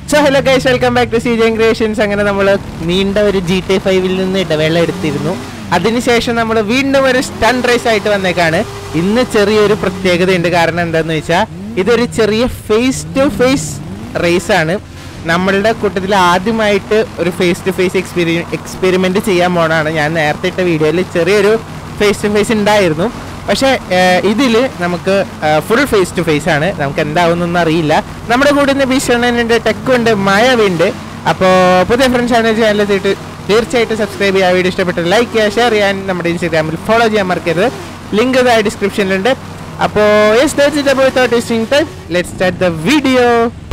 So hello guys welcome back to C J creations അങ്ങനെ നമ്മൾ നീണ്ട ഒരു ജി ടി ഫൈവിൽ നിന്ന് ഇടവേള എടുത്തിരുന്നു അതിനുശേഷം നമ്മൾ വീണ്ടും ഒരു സ്റ്റൺ റേസ് ആയിട്ട് വന്നേക്കാണ് ഇന്ന് ചെറിയൊരു പ്രത്യേകതയുണ്ട് കാരണം എന്താന്ന് വെച്ചാൽ ഇതൊരു ചെറിയ ഫേസ് ടു ഫേസ് റേസ് ആണ് നമ്മളുടെ കൂട്ടത്തിൽ ആദ്യമായിട്ട് ഒരു ഫേസ് ടു ഫേസ് എക്സ്പീരി എക്സ്പെരിമെന്റ് ചെയ്യാൻ പോണാണ് ഞാൻ നേരത്തെ ഇട്ട വീഡിയോയിൽ ചെറിയൊരു ഫേസ് ടു ഫേസ് ഉണ്ടായിരുന്നു പക്ഷേ ഇതിൽ നമുക്ക് ഫുൾ ഫേസ് ടു ഫേസ് ആണ് നമുക്ക് എന്താവുന്നൊന്നും അറിയില്ല നമ്മുടെ കൂടെ ഇന്ന് ഭീഷണനുണ്ട് ടെക്കുണ്ട് മായവുണ്ട് അപ്പോൾ പുതിയ ഫ്രണ്ട്സ് ആണ് ചാനൽ തീർച്ചയായിട്ടും സബ്സ്ക്രൈബ് ചെയ്യുക വീഡിയോ ഇഷ്ടപ്പെട്ട് ലൈക്ക് ചെയ്യുക ഷെയർ ചെയ്യാൻ നമ്മുടെ ഇൻസ്റ്റാഗ്രാമിൽ ഫോളോ ചെയ്യാൻ മറക്കരുത് ലിങ്ക് ഇതായി ഡിസ്ക്രിപ്ഷനിലുണ്ട് അപ്പോൾ yes that's it about tasting time let's start the video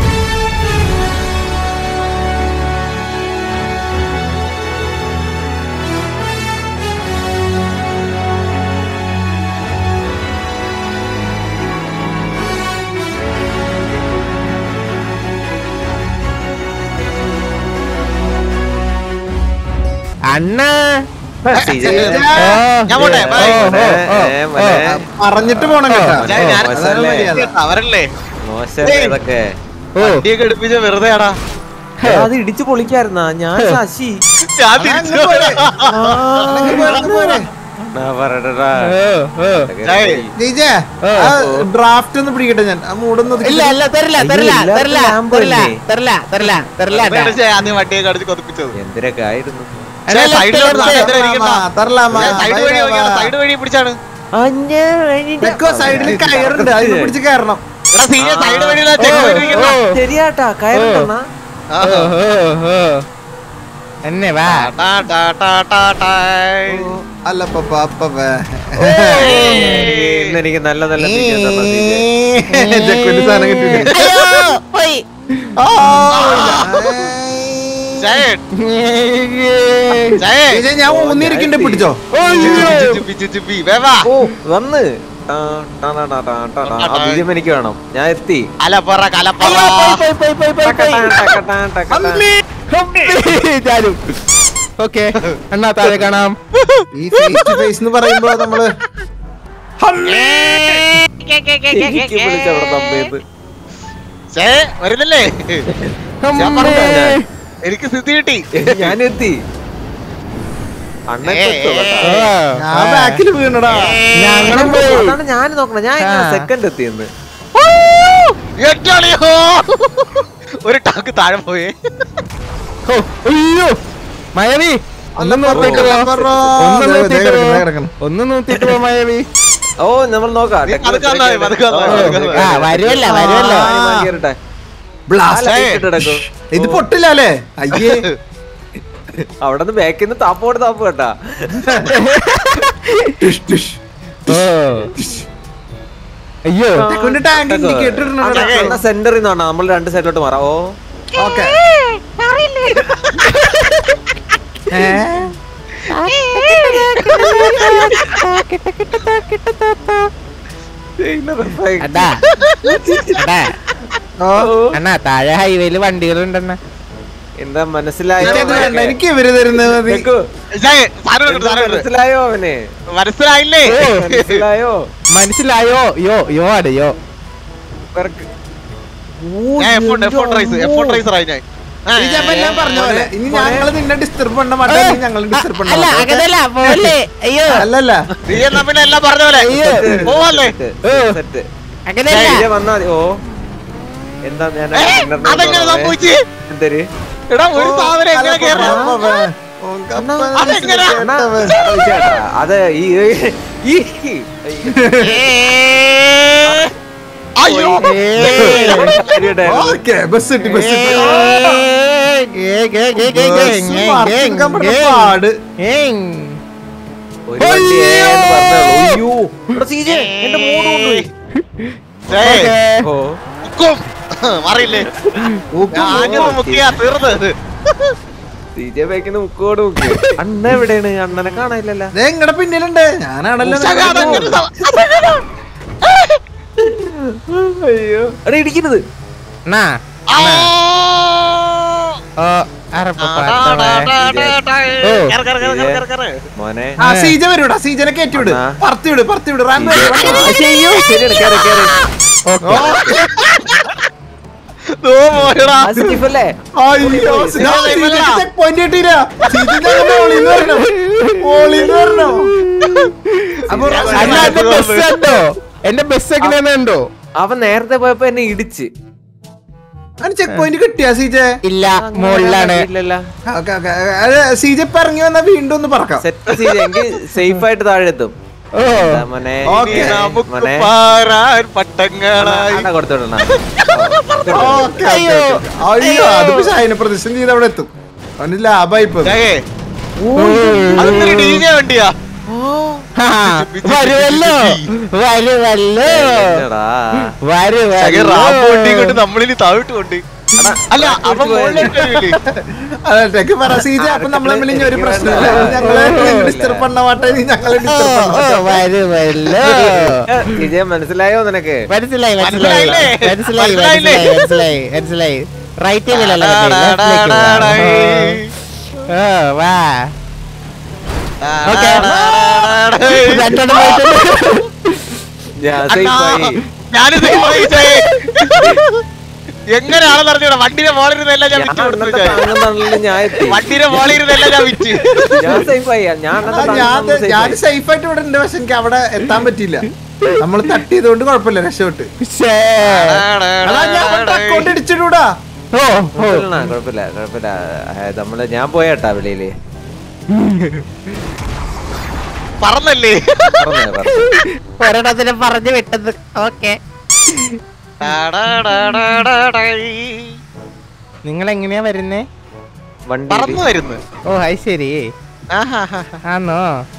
അണ്ണ ഞാൻ പോട്ടെ, bye. പറഞ്ഞിട്ട് പോണം കേട്ടോ ഞാൻ- ഞാൻ- അതാണ് മര്യാദ. അവരല്ലേ മോശമല്ലേ ഇതൊക്കെ ഓ വണ്ടിയൊക്കെ എടുപ്പിച്ച വെറുതെ ആടാ അത് ഇടിച്ചു പൊളിക്കായിരുന്നാ ഞാൻ ശശി ഞാൻ അതങ്ങ് തിരിച്ചു പോരെ. അതങ്ങ് പോരെ, അങ്ങ് പോരെ. ഞാൻ പറയട്ടെടാ. ഓ ഓ ജയ്. ജയിച്ചേ, ഓ. ആ ഡ്രാഫ്റ്റ് ഒന്ന് പിടിക്കട്ടെ ഞാൻ ആ മൂടൊന്ന് ഒതുക്കി ഇല്ല അല്ല തരില്ല അയ്യോ, തരില്ല എല്ലാവർക്കും തരില്ല ലാമ്പ് തരില്ല ഇല്ലേ? തരില്ല തരില്ല തരില്ല വെറുതെ അടിച്ച് ആദ്യം വണ്ടിയൊക്കെ അടിച്ച് കൊതിപ്പിച്ചത് എന്തിനൊക്കെ ആയിരുന്നു അല്ല, ഛേ, left, സൈഡിലോട്ട് left. നടന്ന് എന്തിനാ ഇരിക്കണ്ട? തരലാമാ, തരലാമാ, ഞാൻ സൈഡ് ബൈ, വഴി ബൈ, നോക്കിയാണ് ബൈ. സൈഡ് വഴി പിടിച്ചാണ് തെക്കോ സൈഡിൽ കയറുണ്ട് അതിന് പിടിച്ച് കയറണം എടാ സീനിയർ സൈഡ് വഴിയിലാ ചെക്ക് ഓ, പോയിട്ടിരിക്കണ്ട ഓ. ശരിയാട്ടാ കയറണ്ടെന്നാ ഓ, ഓ, ഓ. എന്നെ വാ ടാ, ടാ, ടാ, ടാ, ടായ്. അല്ല പപ്പ അപ്പ ഇന്ന് എനിക്ക് നല്ല നല്ല features ആണ് ഇതില്. ജക്കുവിന്റെ സാധനം കിട്ടിയിട്ടുണ്ട് അയ്യോ, പോയി. ആ, ജയ്, ജയ്. ജയിച്ചേ, ഞാൻ ഊന്നിരിക്കുന്നുണ്ട് പിടിച്ചോ ചുപ്പി, ചുപ്പി, ചുപ്പി, ചുപ്പി. വേ വാ. ഓ വന്ന് ടാ, ടാ, ടാ, ടാ, ടാ, ടാ, ടാ. ആ ബിജിയം എനിക്ക് വേണം ഞാൻ എത്തി അലപ്പറ കലപ്പറ അയ്യോ, പോയി, പോയി, പോയി, പോയി, പോയി, പോയി. ടക, ടാ, ടക, ടാ. അമ്മേ. ചാലു ഓക്കെ അണ്ണാ താഴെ കാണാം ഈ ഫേസ് ടു ഫേസ് എന്ന് പറയുമ്പോ നമ്മള് എനിക്ക് വിളിച്ചവിടെ തമ്പേത് ഛേ, വരുന്നില്ലേ ഞാൻ പറഞ്ഞതാ ഞാൻ. എനിക്ക് സ്ഥിതി കിട്ടി ഞാൻ എത്തി അണ്ണൻ ഏ, എത്തും കേട്ടോ. ആ, ഞാൻ ബാക്കിൽ വീണടാ ഞങ്ങളും പോയി. അതാണ് ഞാൻ നോക്കണം ഞാൻ ആ. സെക്കൻഡ് എത്തിയെന്ന് എട്ടാളിയോ ഒരു ടാക്ക് താഴെ പോയേ ഓ, അയ്യോ മയവി ഒന്ന് നോക്കിട്ട് പോ അപ്പറോ. ഒന്ന് ദേ, ദേ നോക്കിട്ട് കിടക്കുന്നു, പോ ദേ കിടക്കുന്നു. ഒന്ന് നോക്കിട്ട് പോ മയവി ഓ നമ്മൾ നോക്കാം നീ പതുക്കെ വന്നാ മതി, പതുക്കെ വന്നാ മതി, പതുക്കെ വന്നാ ആ മതി. വരുമല്ല വരുമല്ല ആ, ഞാൻ കേറട്ടെ. ബ്ലാസ്റ്റ് ആ, light ഇട്ട് കിടക്കും. ഇത് പൊട്ടില്ല അല്ലേ അയ്യേ അവിടെ നിന്ന് ബാക്കിൽ നിന്ന് താപ്പോട് താപ്പ് കേട്ടാ ടിഷ്, ടിഷ്. ഓ അയ്യോ ടെക്കുവിന്റെ ടാങ്ക് ഇൻഡിക്കേറ്റർ ഇടണടാ. സെന്ററിൽ നിന്നാണ് നമ്മൾ രണ്ട് സൈഡിലോട്ട് മാറാം ഓ ഓക്കേ. ഏ? അടാ അടാ ഓ. അണ്ണാ താഴെ ഹൈവേയിൽ വണ്ടികളുണ്ടെണ്ണ എന്താ മനസ്സിലായോ എനിക്കത് വേണ്ട, എനിക്ക് ഇവര് തരുന്നത് മതി ടെക്കു, ജയ്, സാധനം എടുക്ക്, എന്താ സാധനം എടുക്ക്. മനസ്സിലായോ അവനെ മനസ്സിലായില്ലേ മനസ്സിലായോ മനസ്സിലായോ യോ യോ ആണ് യോ ഇവർക്ക് ഞാൻ effort effort rise effort riser ആയി ഞാൻ ആ, ഈ ഞാൻ എല്ലാം പറഞ്ഞ പോലെ ഇനി ഞങ്ങള് നിന്നെ ഡിസ്റ്റർബ് பண்ண മാட்டோம் നീ ഞങ്ങളെ ഡിസ്റ്റർബ് பண்ண അല്ല മാட்டோம். അങ്ങനല്ല പോലെ അയ്യോ അല്ലല്ല നീ എന്നാ പിന്നെ എല്ലാം പറഞ്ഞ പോലെ അയ്യോ. പോവല്ലേ ഓ. സെറ്റ് അങ്ങനെയല്ല വന്നാ മതി ഓ എന്താ ഞാൻ ഏ, അതെങ്ങനെ സംഭവിച്ച് എന്തര് എടാ ഒരു സാധനം എങ്ങനെ അല്ല, കേറണം അപ്പ വേ. ഓൻ കപ്പ അതെങ്ങനാ? അണ്ണാ, കേട്ടവൻ. ചേട്ടാ, അത് ഈ ഈ അയ്യോ ഓക്കേ, ബസ് കിട്ടി, ബസ് കിട്ടി. ബസ് മറിച്ചെടുക്കാൻ പെട്ട പാട്. ഒരു വണ്ടിയേന്ന് പറഞ്ഞോളൂ. അയ്യോ ഇവിടെ സീജെ, എന്റെ മൂട് കൊണ്ടുപോയി ജയ്, ഓ മുക്കും അറിയില്ലേ ഊക്കും, ഞാനിത് ഊക്കും. മുക്കിയാ തീർന്നത് സീജെ ബൈക്കിന് മുക്കോട് മുക്കി അണ്ണ എവിടെയാണ് അണ്ണനെ കാണാനില്ലല്ലോ ദേ ഇങ്ങടെ പിന്നിലുണ്ട് ഞാനാണല്ലോ ഉഷാ, അതെങ്ങനെ നിനക്ക് സം- അതെങ്ങനെ? അയ്യോ എടാ ഇടിക്കുന്നത് നാ ആ. ഓ അറപ്പ ടാ, ടാ, ടാ, ടാ, ടാ, ടാ. ഓ. കറ്, കറ്, കറ്, കറ്, കറ്, കറ്. മോനെ ആ സീജ വരൂടാ സീജനെ കയറ്റി വിട് അണ്ണാ. പറത്തി വിട് പറത്തി വിട് റാമ്പ് ആ, ശരിയോ ശരിയാണ് കേറി കേറി ഓക്കെ ദോ പോയടാ ആ സ്റ്റീഫ് അല്ലേ അയ്യോ ചെക്ക് പോയിന്റ് കിട്ടിയില്ല ഓളിന്ന് വരണം ഓളിന്ന് വരണം അപ്പൊ അല്ല എന്റെ ബസ് കണ്ടോ എന്റെ ബസ് എങ്ങനെയാ ഉണ്ടോ അവൻ നേരത്തെ പോയപ്പോ എന്നെ ഇടിച്ച് ചെക്ക് പോയിന്റ് കിട്ടിയാ സീജെ ഇല്ല മുകളിലാണ് ഇല്ലല്ല ഓക്കെ ഓക്കെ സീജെ ഇപ്പൊ ഇറങ്ങി വന്നാ വീണ്ടും ഒന്ന് പറക്കാം സെറ്റ് ചെയ്ത് എങ്കിൽ സേഫ് ആയിട്ട് താഴെ എത്തും ഓ എന്താ മോനെ ഓക്കേ. ഇനി നമുക്ക് മോനെ പാറാൻ പട്ടങ്ങളായി അണ കൊടുത്തോടണ ഓക്കെ അയ്യോ അതിപ്പോ ഷൈന പ്രദർശനം ചെയ്ത് അവിടെ എത്തും അവന് ലാഭായി ഇപ്പൊ ചായേ അതൊന്നൊരു ഡി ജെ വണ്ടിയാ ഹാ, വരുമല്ലോ വരുമല്ലോ ചായ റാപ്പ് വണ്ടി കൊണ്ട് വരുമല്ലോ നമ്മളിനി താഴോട്ട് കൊണ്ട് അല്ല അവൻ മുകളിലേക്ക് വരില്ലേ അതൊക്കെ പറ സീജ അപ്പൊ നമ്മൾ തമ്മിൽ ഇനി ഒരു പ്രശ്നമില്ല ഞങ്ങളെ ഡിസ്റ്റർബ് പണ്ണ മാട്ടെ നീ ഞങ്ങളെ ഓ, ഡിസ്റ്റർബ് ഓ, വരുമല്ലോ വിജയ മനസ്സിലായോ നിനക്ക് മനസ്സിലായി മനസ്സിലായി മനസ്സിലായില്ലേ? മനസ്സിലായി മനസ്സിലായില്ലേ? മനസ്സിലായി മനസ്സിലായി മനസ്സിലായി റൈറ്റിലല്ലോ ഓ വാ ഓക്കേ. രണ്ടെണ്ണം പോയിട്ടുണ്ട്. ഞാൻ safe ആയി. ഞാനിത് ചായേ എങ്ങനെയാണെന്ന് അറിഞ്ഞൂടാ വണ്ടിയുടെ മോളിരുന്നല്ല ഞാൻ ഞാൻ വിറ്റ് കൊടുത്തു അണ്ണന്റെ ചായേ. താങ്ങും തണലില് ഞാൻ എത്തി വണ്ടിയുടെ മോളിരുന്നല്ല ഞാൻ വിറ്റ് ഞാൻ സേഫ് ആയി ഞാൻ അണ്ണന്റെ താങ്ങും ഞാൻ തണലില് safe ഞാൻ ആയി. സേഫ് ആയിട്ട് ഇവിടെ ഉണ്ട് പക്ഷെ എനിക്ക് അവിടെ എത്താൻ പറ്റിയില്ല നമ്മൾ തട്ടിയതുകൊണ്ട് കുഴപ്പമില്ല രക്ഷപ്പെട്ട് ശ്ശേ. അതാ ഞാൻ അക്കൗണ്ട് ഇടിച്ചിടൂടാ ഓ ഓ കുഴപ്പമില്ല, കുഴപ്പമില്ല കുഴപ്പമില്ല ആ, നമ്മള് ഞാൻ പോയാട്ടാ വെളിയില് പറന്നല്ലേ പറഞ്ഞേ, പറഞ്ഞേ. ഒരെണ്ണത്തിന് പറഞ്ഞു വിട്ടത് ഓക്കെ നിങ്ങൾ എങ്ങനെയാ വരുന്നേ വണ്ടിയില്. പറന്നു വരുന്നു ഓ അത് ശരി ആന്നോ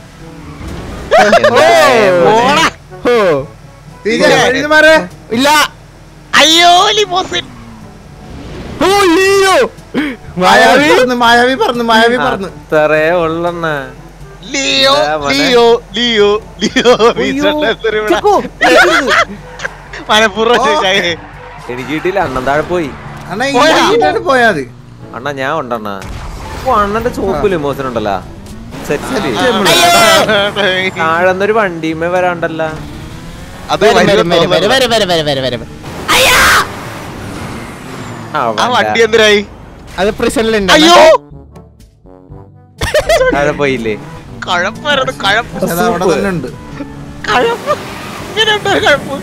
പോടാ. ഓ സീജ എഴുതി മാറേ ഇല്ല അയ്യോ ലിമോസിൻ ഓ ലിയോ മായാവി പറഞ്ഞു മായാവി പറഞ്ഞു മായാവി പറഞ്ഞു അത്രേ ഉള്ളണ്ണ ലിയോ ആ, മോനെ. ലിയോ ലിയോ ലിയോ മനഃപൂർവ്വം ഓ. ചോദിച്ചായേ. എനിക്ക് കിട്ടിയില്ല അണ്ണൻ താഴെ പോയി അണ്ണാ ഈ പോയാ? വൈകിട്ടാണ് പോയാ മതി അണ്ണ ഞാൻ ഉണ്ടണ്ണ ഓ അണ്ണന്റെ ചോപ്പ് ലിമോസിൻ ഉണ്ടല്ലോ സെറ്റ് താഴെ ഒരു വണ്ടിയുമേ വരാണ്ടല്ല അത് വരും വലിയ വരും വരും വരും തോന്നലാ. വരും വരും വരും വരും വരും ആ വണ്ടി എന്തിനായി അത് പ്രിസണിലുണ്ട് അയ്യോ താഴെ പോയില്ലേ കഴപ്പായിരുന്നു കഴപ്പ് അത് അവിടെ തന്നെ ഉണ്ട് കഴപ്പ് ഇങ്ങനെയുണ്ടോ ഒരു കഴപ്പ്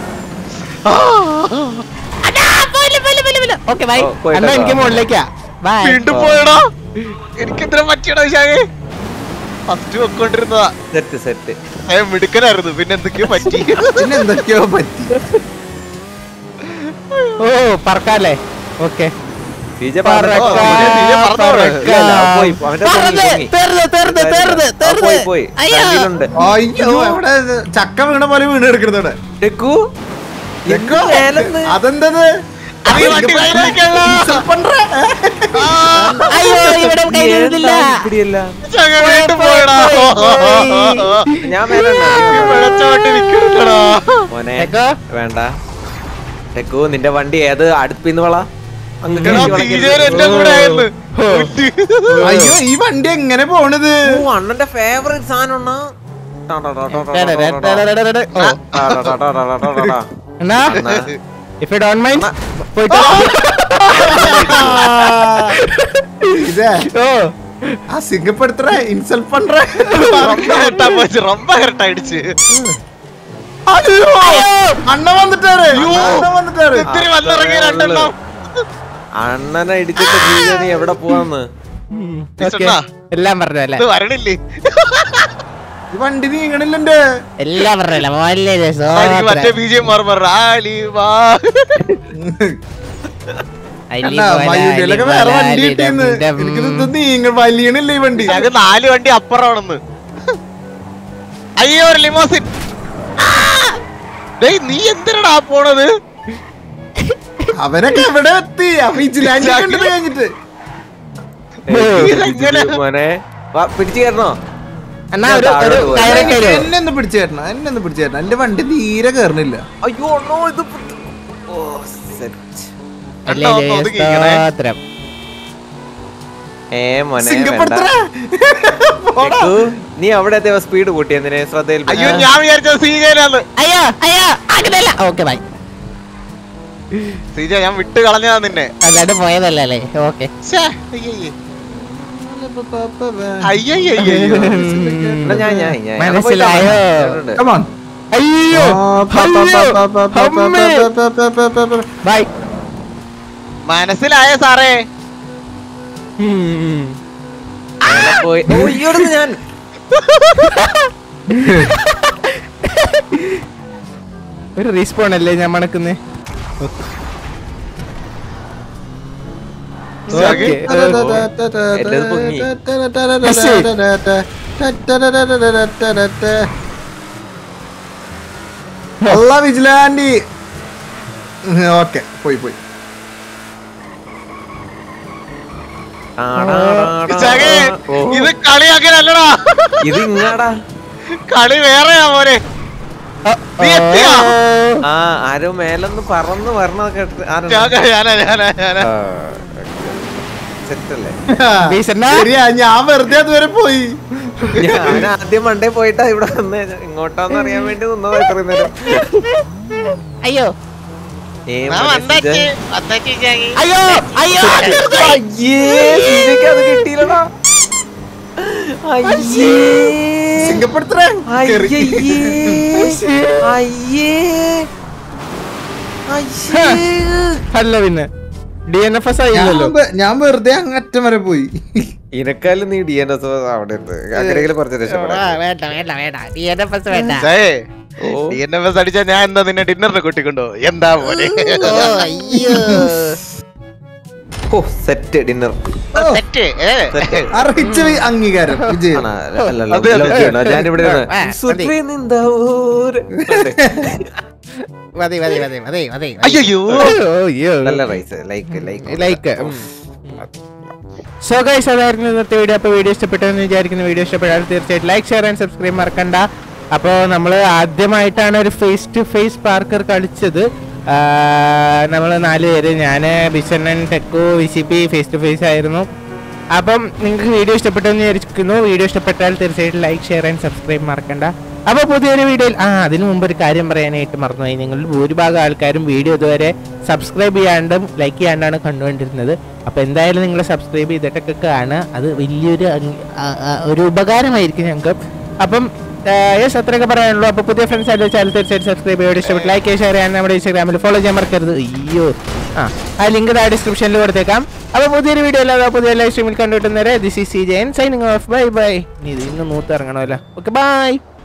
ഓക്കെ ബൈ ഓ, പോയിട്ട് അണ്ണാ എനിക്ക് വാ. മുകളിലേക്കാ ബൈ വീണ്ടും പോയടാ എനിക്ക് എന്തിനാ പറ്റിയടാ ഷായേ ഫസ്റ്റ് വെക്കൊണ്ടിരുന്നതാ സെറ്റ് സെറ്റ് ഞാൻ മിടുക്കനായിരുന്നു പിന്നെ എന്തൊക്കെയോ പറ്റി പിന്നെ എന്തൊക്കെയോ പറ്റി ഓ പറക്കാല്ലേ ഓക്കെ വിജ പറക്കാം, ഓ, ഇതിനെ തീരെ പറന്നോ? പറക്കാം. ഇല്ല, ഇല്ല, അവൻ പോയി. അവന്റെ പറന്ന്, പൊങ്ങി, പൊങ്ങി. തെറുത്, തെറുത്, തെറുത്, തെറുത്. പോയി പോയി അയ്യോ. വണ്ടിയിലുണ്ട് അയ്യോ അവിടെ ചക്ക വീണ പോലെ വീണ് എടുക്കുന്നത് അവിടെ ഡെക്കു ഇതെക്കോ? മേലെന്ന്. അതെന്തത് അത് ഈ വണ്ടി കയ്യിലേക്കല്ല. അയ്യോ ഇവിടെ കയ്യിലിരുന്നില്ല എന്താ ഇപ്പിടിയല്ല? ചങ്ങ വീണ്ടും പോയടാ പോയി, ഞാൻ മേലെ എനിക്ക് പിഴച്ചോട്ട് നിക്കണടാ മോനെ ഡെക്കു? വേണ്ട ഡെക്കു നിന്റെ വണ്ടി ഏത് അടുപ്പിന്ന് വള അങ്ങ് എടാ, കയറ്റി വളയ്ക്കരുത്. തീരെ എന്റെ കൂടെ ആയിരുന്നു അയ്യോ ഈ വണ്ടി എങ്ങനെ പോണത് ഓ അണ്ണന്റെ ഫേവറേറ്റ് സാധനം ഓ എന്നാ ഇഫ് യു ഡോണ്ട് മൈൻഡ് പോയിട്ട് ഇതേ ഓ അസിംഗപ്പെടുത്തറ ഇൻസൾട്ട് പண்ற ரொம்ப கரெக்டா போச்சு ரொம்ப கரெக்டா ஆயிடுச்சு അയ്യോ അണ്ണ വന്നിട്ടാரு അണ്ണ വന്നിട്ടാரு ഇത്തിരി വന്നിറങ്ങി രണ്ടെണ്ണം അണ്ണനെ ഇടിച്ചിട്ട് ജീവിതം നീ എവിടെ പോവാന്ന് ഓക്കെ ടീച്ചർട്ടാ. എല്ലാം പറഞ്ഞു അല്ലേ ഇത് വരണില്ലേ ഈ വണ്ടി നീങ്ങണില്ലെന്റെ എല്ലാം പറഞ്ഞല്ലേ മോല്ലേ എനിക്ക് മറ്റേ ബി ജി എം മാറി മാറി റാലി വാ അണ്ണാ മയൂരിലൊക്കെ വേറെ വണ്ടി കിട്ടിയെന്ന് എനിക്കിത് ഇത് നീങ്ങ വലിയണില്ല ഈ വണ്ടി ഞങ്ങൾക്ക് നാല് വണ്ടി അപ്പുറമാണെന്ന് അയ്യോ ഒരു ലിമോസിൻ ഡേയ് നീ എന്തിനടാ പോണത് അവനൊക്കെ എവിടെ എത്തി ആ വിജിലാൻഡ് കണ്ടത് കഴിഞ്ഞിട്ട് ഇതെങ്ങനെ? മോനെ വാ, പിടിച്ചു കയറണോ എന്നാ ഒരു ഒരു കയറൊക്കെ ഇടുവോ? എന്നെ ഒന്ന് പിടിച്ചു തരണം എന്നെ ഒന്ന് പിടിച്ചു തരണം എന്റെ വണ്ടി തീരെ കേറണില്ല അയ്യോ അണ്ണോ ഇത് പു- ഓ സെറ്റ് അല്ലേ, അണ്ണാ, അല്ലേ, ഒന്ന് ഒതുങ്ങിക്കണേ. സ്തോത്രം. ഏ മോനെ വേണ്ട. സിംഗപ്പെടുത്തറ ഡെക്കു, നീ അവിടെ എത്തിയ സ്പീഡ് കൂട്ടി എന്തിനെ ശ്രദ്ധയിൽ അയ്യോ ഞാൻ വിചാരിച്ചത് സീജയിലാന്ന് അയ്യോ അയ്യോ അങ്ങനെയല്ല ഓക്കെ ബൈ സീജ ഞാൻ വിട്ട് കളഞ്ഞതാ നിന്നെ അല്ലാണ്ട് പോയതല്ലേ അല്ലേ ഓക്കെ ശ്ശേ, അയ്യയ്യേ. അയ്യയ്യയ്യയ്യോ. എന്നാ ഞാൻ ഞാൻ ഞാൻ ഞാൻ മനസ്സിലായോ? പോയിട്ട് Come on. അയ്യോ ബൈ മനസ്സിലായ സാറേ അവിടെ പോയി ഓ ഇവിടുന്ന് ഞാൻ ഒരു റീസ്പോൺ അല്ലേ ഞാൻ മണക്കുന്നേ ഇസാഖ്, എന്റേത് പൊങ്ങി. അല്ല വിജിലാൻഡി ഓക്കെ പോയി പോയി ഇസാഖേ, ഓ, ഇത് കളിയാക്കലല്ലടാ ഇത് ഇങ്ങാടാ കളി വേറെയാ മോനെ നീ എത്തിയോ? ആ ആരോ മേലൊന്ന് പറന്ന് വരണ കേട്ട് ഞാൻ- ഞാനാ ഞാനാ ഞാനാ സെറ്റല്ലേ ബീസണ്ണാ? ശരിയാ ഞാൻ വെറുതെ അതുവരെ പോയി ഞാൻ ആദ്യം മണ്ടേ പോയിട്ടാ ഇവിടെ വന്ന് ഇങ്ങോട്ടാന്ന് അറിയാൻ വേണ്ടി നിന്നതാ ഇത്രയും നേരം അയ്യോ ഏ, ഞാൻ മോനെ വന്നേച്ച്, സിജ. വന്നേച്ച് ഇസാഖ്. അയ്യോ അയ്യോ അയ്യേ സിജയ്ക്ക് അത് കിട്ടിയില്ലടാ അയ്യേ സിംഗപ്പെടുത്തേ അയ്യയ്യേ അയ്യേ അയ്യേ അല്ല പിന്നെ ഡി എൻ എഫ് എസ് ആയില്ലല്ലോ ഞാൻ വെറുതെ അങ്ങറ്റം വരെ പോയി ഇനക്കാലും നീ ഡി എൻ എസ് അവിടെ ഉണ്ട് അങ്ങനെയെങ്കിലും കുറച്ച് രക്ഷപ്പെടാം വേണ്ട വേണ്ട വേണ്ട ഡി എൻ എഫ് എസ് വേണ്ട ഇസാഖേ, ഓ DNFS അടിച്ചാ ഞാൻ എന്താ നിന്നെ ഡിന്നറിന് കൂട്ടിക്കൊണ്ടോ എന്താ മോനെ ഓ അയ്യോ ഓ സെറ്റ് ഡിന്നർ തെറ്റ് ഏ. അർഹിച്ച വി- അംഗീകാരം വിജയൻ അതെ, അതെ. ഞാനിവിടെ ആ, മതി. മതി മതി മതി മതി മതി അയ്യയ്യോ. അയ്യോ നല്ല rice like like like so guys അതായിരുന്നു ഇന്നത്തെ വീഡിയോ അപ്പോൾ വീഡിയോ ഇഷ്ടപ്പെട്ടെന്ന് വിചാരിക്കുന്ന വീഡിയോ ഇഷ്ടപ്പെട്ടാൽ തീർച്ചയായിട്ടും ലൈക്ക് ഷെയർ ആൻഡ് സബ്സ്ക്രൈബ് മറക്കണ്ട അപ്പോൾ നമ്മൾ ആദ്യമായിട്ടാണ് ഒരു ഫേസ് ടു ഫേസ് പാർക്കർ കളിച്ചത് നമ്മൾ നാല് പേര് ഞാൻ ബിഷണ്ണൻ ടെക്കു V C P face to face ആയിരുന്നു അപ്പം നിങ്ങൾക്ക് വീഡിയോ ഇഷ്ടപ്പെട്ടെന്ന് വിചാരിക്കുന്നു വീഡിയോ ഇഷ്ടപ്പെട്ടാൽ തീർച്ചയായിട്ടും ലൈക്ക് ഷെയർ ആൻഡ് സബ്സ്ക്രൈബ് മറക്കണ്ട അപ്പോൾ പുതിയൊരു വീഡിയോയിൽ ആ അതിനു മുമ്പ് ഒരു കാര്യം പറയാനായിട്ട് മറന്നുപോയി നിങ്ങളിൽ ഭൂരിഭാഗം ആൾക്കാരും വീഡിയോ ഇതുവരെ സബ്സ്ക്രൈബ് ചെയ്യാണ്ടും ലൈക്ക് ചെയ്യാണ്ടാണ് കണ്ടുകൊണ്ടിരുന്നത് അപ്പോൾ എന്തായാലും നിങ്ങൾ സബ്സ്ക്രൈബ് ചെയ്തിട്ടൊക്കെ കാണുക അത് വലിയൊരു അങ്- ആ- ആ- ഒരു ഉപകാരമായിരിക്കും ഞങ്ങൾക്ക് അപ്പം യെസ് അത്രയൊക്കെ പറയാനുള്ളൂ അപ്പോൾ പുതിയ ഫ്രണ്ട്സ് ആയിട്ട് ചാനൽ തീർച്ചയായിട്ടും സബ്സ്ക്രൈബ് ചെയ്യുക ഇഷ്ടപ്പെട്ട് ലൈക്ക് ഷെയർ ചെയ്യാൻ നമ്മുടെ ഇൻസ്റ്റാഗ്രാമിൽ ഫോളോ ചെയ്യാൻ മറക്കരുത് അയ്യോ ആ ആ ലിങ്ക് താഴെ ഡിസ്ക്രിപ്ഷനിൽ കൊടുത്തേക്കാം അപ്പോൾ പുതിയൊരു വീഡിയോ അല്ലാതെ പുതിയ ലൈവ് സ്ട്രീമിൽ കണ്ടുകിട്ടുന്നവരെ this is C Jayan signing off bye bye ഇത് ഇന്ന് നൂത്ത് ഇറങ്ങണമല്ലോ ഓക്കെ ബൈ